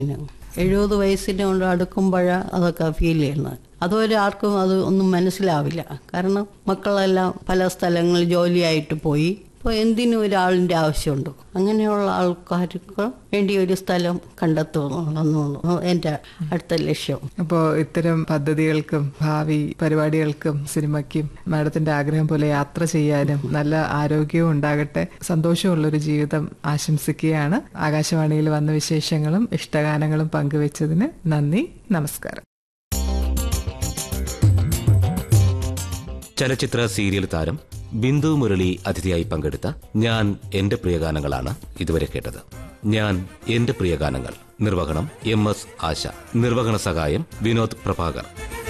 പിന്നെ എഴുപത് വയസ്സിനെ കൊണ്ട് അടുക്കുമ്പോഴാണ് അതൊക്കെ ഫീൽ ചെയ്യുന്നത് അതുവരെ ആർക്കും അത് ഒന്നും മനസ്സിലാവില്ല കാരണം മക്കളെല്ലാം പല സ്ഥലങ്ങളിൽ ജോലിയായിട്ട് പോയി ഇപ്പോൾ എന്തിനും ഒരാളിൻ്റെ ആവശ്യമുണ്ട് അങ്ങനെയുള്ള ആൾക്കാർക്ക് വേണ്ടി ഒരു സ്ഥലം കണ്ടെത്തുന്നു എൻ്റെ അടുത്ത ലക്ഷ്യം അപ്പോൾ ഇത്തരം പദ്ധതികൾക്കും ഭാവി പരിപാടികൾക്കും സിനിമയ്ക്കും മാഡത്തിന്റെ ആഗ്രഹം പോലെ യാത്ര ചെയ്യാനും നല്ല ആരോഗ്യവും ഉണ്ടാകട്ടെ സന്തോഷമുള്ളൊരു ജീവിതം ആശംസിക്കുകയാണ് ആകാശവാണിയിൽ വന്ന വിശേഷങ്ങളും ഇഷ്ടഗാനങ്ങളും പങ്കുവച്ചതിന് നന്ദി നമസ്കാരം ചലച്ചിത്ര സീരിയൽ താരം ബിന്ദു മുരളി അതിഥിയായി പങ്കെടുത്ത ഞാൻ എന്റെ പ്രിയഗാനങ്ങളാണ് ഇതുവരെ കേട്ടത് ഞാൻ എന്റെ പ്രിയഗാനങ്ങൾ നിർവഹണം എം എസ് ആശ നിർവഹണ സഹായം വിനോദ് പ്രഭാകർ